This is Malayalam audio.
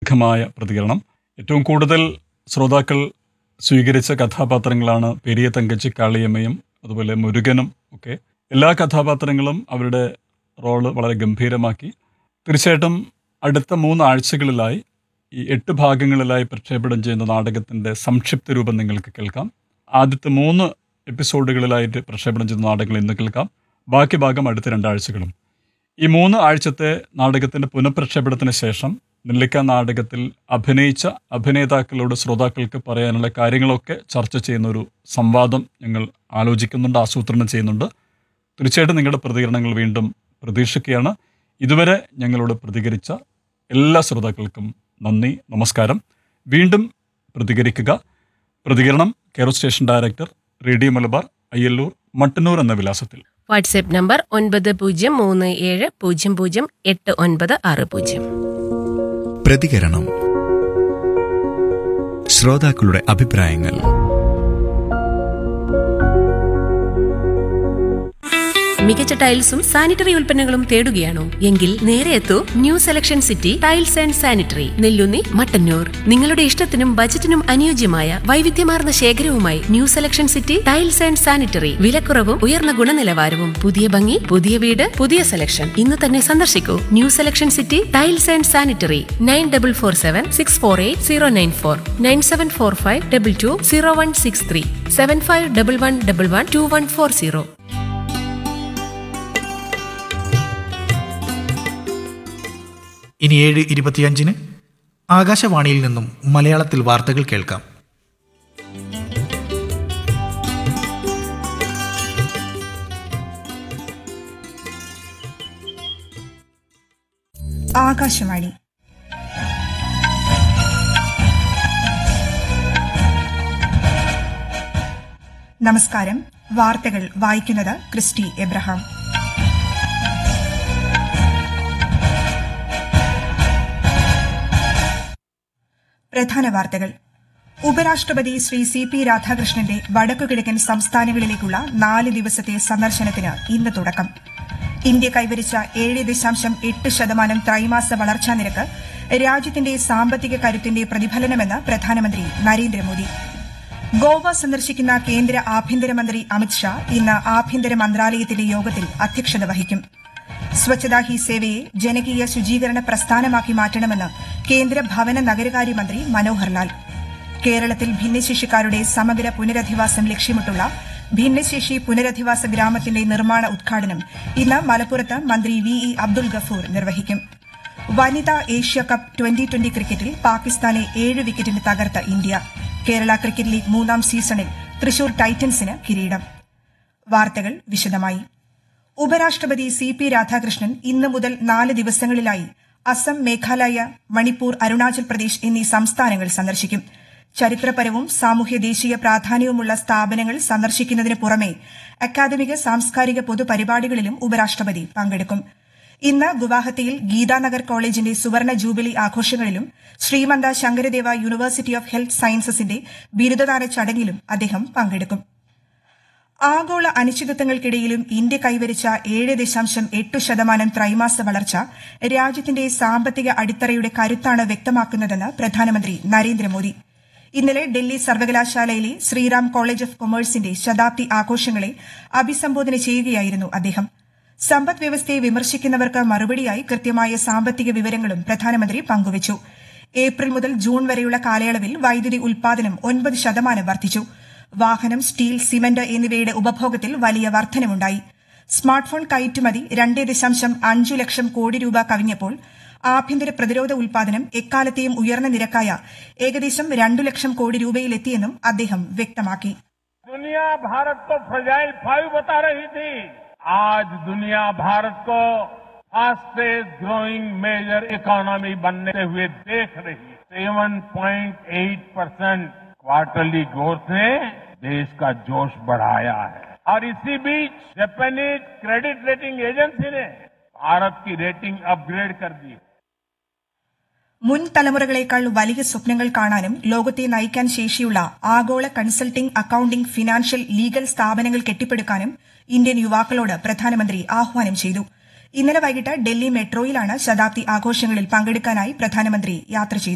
ദീർഘമായ പ്രതികരണം ഏറ്റവും കൂടുതൽ ശ്രോതാക്കൾ സ്വീകരിച്ച കഥാപാത്രങ്ങളാണ് പെരിയ തങ്കച്ചി കാളിയമ്മയും അതുപോലെ മുരുകനും ഒക്കെ എല്ലാ കഥാപാത്രങ്ങളും അവരുടെ റോള് വളരെ ഗംഭീരമാക്കി തീർച്ചയായിട്ടും അടുത്ത മൂന്ന് ആഴ്ചകളിലായി ഈ എട്ട് ഭാഗങ്ങളിലായി പ്രക്ഷേപണം ചെയ്യുന്ന നാടകത്തിൻ്റെ സംക്ഷിപ്ത രൂപം നിങ്ങൾക്ക് കേൾക്കാം ആദ്യത്തെ മൂന്ന് എപ്പിസോഡുകളിലായിട്ട് പ്രക്ഷേപണം ചെയ്യുന്ന നാടകങ്ങൾ ഇന്ന് കേൾക്കാം ബാക്കി ഭാഗം അടുത്ത രണ്ടാഴ്ചകളും ഈ മൂന്ന് ആഴ്ചത്തെ നാടകത്തിൻ്റെ പുനഃപ്രക്ഷേപണത്തിന് ശേഷം നെല്ലിക്ക നാടകത്തിൽ അഭിനയിച്ച അഭിനേതാക്കളോട് ശ്രോതാക്കൾക്ക് പറയാനുള്ള കാര്യങ്ങളൊക്കെ ചർച്ച ചെയ്യുന്ന ഒരു സംവാദം ഞങ്ങൾ ആലോചിക്കുന്നുണ്ട് ആസൂത്രണം ചെയ്യുന്നുണ്ട് തീർച്ചയായിട്ടും നിങ്ങളുടെ പ്രതികരണങ്ങൾ വീണ്ടും പ്രതീക്ഷിക്കുകയാണ് ഇതുവരെ ഞങ്ങളോട് പ്രതികരിച്ച എല്ലാ ശ്രോതാക്കൾക്കും നന്ദി നമസ്കാരം വീണ്ടും പ്രതികരിക്കുക പ്രതികരണം care of station director radio Malabar Ayyallur Mattannur എന്ന വിലാസത്തിൽ വാട്സ്ആപ്പ് നമ്പർ ഒൻപത് പൂജ്യം മൂന്ന് ഏഴ് പൂജ്യം പൂജ്യം എട്ട് ഒൻപത് ആറ് പൂജ്യം പ്രതികരണം ശ്രോതാക്കളുടെ അഭിപ്രായങ്ങൾ മികച്ച ടൈൽസും സാനിറ്ററി ഉൽപ്പന്നങ്ങളും തേടുകയാണോ എങ്കിൽ നേരെ എത്തൂ new selection city tiles and sanitary Nellunni Mattannur നിങ്ങളുടെ ഇഷ്ടത്തിനും ബജറ്റിനും അനുയോജ്യമായ വൈവിധ്യമാർന്ന ശേഖരവുമായി new selection city tiles and sanitary വിലക്കുറവും ഉയർന്ന ഗുണനിലവാരവും പുതിയ ഭംഗി പുതിയ വീട് പുതിയ സെലക്ഷൻ ഇന്ന് തന്നെ സന്ദർശിക്കൂ new selection city tiles and sanitary nine double four seven six four eight zero nine four nine seven four five double two zero one six three seven five double one double one two one four zero ഇനി ഏഴ് ഇരുപത്തിയഞ്ചിന് ആകാശവാണിയിൽ നിന്നും മലയാളത്തിൽ വാർത്തകൾ കേൾക്കാം ആകാശവാണി നമസ്കാരം വാർത്തകൾ വായിക്കുന്നത് ക്രിസ്റ്റി എബ്രഹാം പ്രധാന വാർത്തകൾ ഉപരാഷ്ട്രപതി ശ്രീ സി പി രാധാകൃഷ്ണന്റെ വടക്കുകിഴക്കൻ സംസ്ഥാനങ്ങളിലേക്കുള്ള നാല് ദിവസത്തെ സന്ദർശനത്തിന് ഇന്ന് തുടക്കം ഇന്ത്യ കൈവരിച്ച ഏഴ് ദശാംശം എട്ട് ശതമാനം ത്രൈമാസ വളർച്ചാ നിരക്ക് രാജ്യത്തിന്റെ സാമ്പത്തിക കരുത്തിന്റെ പ്രതിഫലനമെന്ന് പ്രധാനമന്ത്രി നരേന്ദ്രമോദി ഗോവ സന്ദർശിക്കുന്ന കേന്ദ്ര ആഭ്യന്തരമന്ത്രി അമിത്ഷാ ഇന്ന് ആഭ്യന്തര മന്ത്രാലയത്തിന്റെ യോഗത്തിൽ അധ്യക്ഷത വഹിക്കും സ്വച്ഛതാ ഹി സേവയെ ജനകീയ ശുചീകരണ പ്രസ്ഥാനമാക്കി മാറ്റണമെന്ന് കേന്ദ്ര ഭവന നഗരകാര്യമന്ത്രി മനോഹർ ലാൽ കേരളത്തിൽ ഭിന്നശേഷിക്കാരുടെ സമഗ്ര പുനരധിവാസം ലക്ഷ്യമിട്ടുള്ള ഭിന്നശേഷി പുനരധിവാസ ഗ്രാമത്തിന്റെ നിർമ്മാണ ഉദ്ഘാടനം ഇന്ന് മലപ്പുറത്ത് മന്ത്രി വി ഇ അബ്ദുൽ ഗഫൂർ നിർവഹിക്കും വനിതാ ഏഷ്യ കപ്പ് ട്വന്റി ട്വന്റി ക്രിക്കറ്റിൽ പാകിസ്ഥാനെ ഏഴ് വിക്കറ്റിന് തകർത്ത ഇന്ത്യ കേരള ക്രിക്കറ്റ് ലീഗ് മൂന്നാം സീസണിൽ തൃശൂർ ടൈറ്റൻസിന് കിരീടം വാർത്തകൾ വിശദമായി ഉപരാഷ്ട്രപതി സി പി രാധാകൃഷ്ണൻ ഇന്ന് മുതൽ നാല് ദിവസങ്ങളിലായി അസം മേഘാലയ മണിപ്പൂർ അരുണാചൽ പ്രദേശ് എന്നീ സംസ്ഥാനങ്ങൾ സന്ദർശിക്കും ചരിത്രപരവും സാമൂഹ്യ ദേശീയ പ്രാധാന്യവുമുള്ള സ്ഥാപനങ്ങൾ സന്ദർശിക്കുന്നതിന് പുറമെ അക്കാദമിക സാംസ്കാരിക പൊതുപരിപാടികളിലും ഉപരാഷ്ട്രപതി പങ്കെടുക്കും ഇന്ന് ഗുവാഹത്തിയിൽ ഗീതാനഗർ കോളേജിന്റെ സുവർണ ജൂബിലി ആഘോഷങ്ങളിലും Srimanta Sankaradeva university of health സയൻസസിന്റെ ബിരുദദാന ചടങ്ങിലും അദ്ദേഹം പങ്കെടുക്കും ആഗോള അനിശ്ചിതത്വങ്ങൾക്കിടയിലും ഇന്ത്യ കൈവരിച്ച ഏഴ് ദശാംശം എട്ട് ശതമാനം ത്രൈമാസ വളർച്ച രാജ്യത്തിന്റെ സാമ്പത്തിക അടിത്തറയുടെ കരുത്താണ് വ്യക്തമാക്കുന്നതെന്ന് പ്രധാനമന്ത്രി നരേന്ദ്രമോദി ഇന്നലെ ഡൽഹി സർവകലാശാലയിലെ ശ്രീറാം കോളേജ് ഓഫ് കൊമേഴ്സിന്റെ ശതാബ്ദി ആഘോഷങ്ങളെ അഭിസംബോധന ചെയ്യുകയായിരുന്നു അദ്ദേഹം സമ്പദ് വ്യവസ്ഥയെ വിമർശിക്കുന്നവർക്ക് മറുപടിയായി കൃത്യമായ സാമ്പത്തിക വിവരങ്ങളും പ്രധാനമന്ത്രി പങ്കുവച്ചു ഏപ്രിൽ മുതൽ ജൂൺ വരെയുള്ള കാലയളവിൽ വൈദ്യുതി ഉൽപാദനം ഒൻപത് ശതമാനം വർദ്ധിച്ചു വാഹനം സ്റ്റീൽ സിമന്റ് എന്നിവയുടെ ഉപഭോഗത്തിൽ വലിയ വർധനവുണ്ടായി സ്മാർട്ട് ഫോൺ കയറ്റുമതി രണ്ടേ ദശാംശം അഞ്ചു ലക്ഷം കോടി രൂപ കവിഞ്ഞപ്പോൾ ആഭ്യന്തര പ്രതിരോധ ഉൽപാദനം എക്കാലത്തെയും ഉയർന്ന നിരക്കായ ഏകദേശം രണ്ടു ലക്ഷം കോടി രൂപയിലെത്തിയെന്നും അദ്ദേഹം വ്യക്തമാക്കി दुनिया भारत को फ्रजाइल फाइव बता रही थी आज दुनिया भारत को फास्टेस्ट ग्रोइंग मेजर इकोनॉमी बनते हुए देख रही है 7.8 परसेंट क्वार्टरली ग्रोथ ने देश का जोश बढ़ाया है और इसी बीच जापानीज क्रेडिट रेटिंग एजेंसी ने भारत की रेटिंग अपग्रेड कर दी മുൻ തലമുറകളേക്കാൾ വലിയ സ്വപ്നങ്ങൾ കാണാനും ലോകത്തെ നയിക്കാൻ ശേഷിയുള്ള ആഗോള കൺസൾട്ടിംഗ് അക്കൌണ്ടിംഗ് ഫിനാൻഷ്യൽ ലീഗൽ സ്ഥാപനങ്ങൾ കെട്ടിപ്പടുക്കാനും ഇന്ത്യൻ യുവാക്കളോട് പ്രധാനമന്ത്രി ആഹ്വാനം ചെയ്തു ഇന്നലെ വൈകിട്ട് ഡൽഹി മെട്രോയിലാണ് ശതാബ്ദി ആഘോഷങ്ങളിൽ പങ്കെടുക്കാനായി പ്രധാനമന്ത്രി യാത്ര ചെയ്തത്